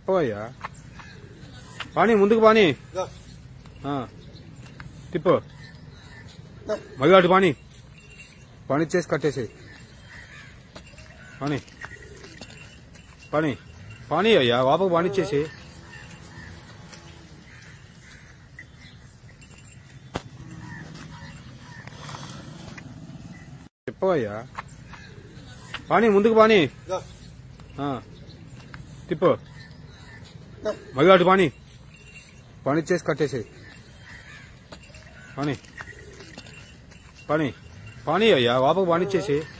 చెప్పవయ్యా పాని ముందుకు పాని ఆ. తిప్పు మళ్ళీ అటు పాని పని చేసి కట్టేసి పని పని పాని అయ్యా వాపకు పానిచ్చేసి చెప్పవయ్యా పాని ముందుకు పాని ఆ. తిప్పు మళ్ళీ అటు పాని పని చేసి కట్టేసి పని పని పాని అయ్యా వాపకు పానిచ్చేసి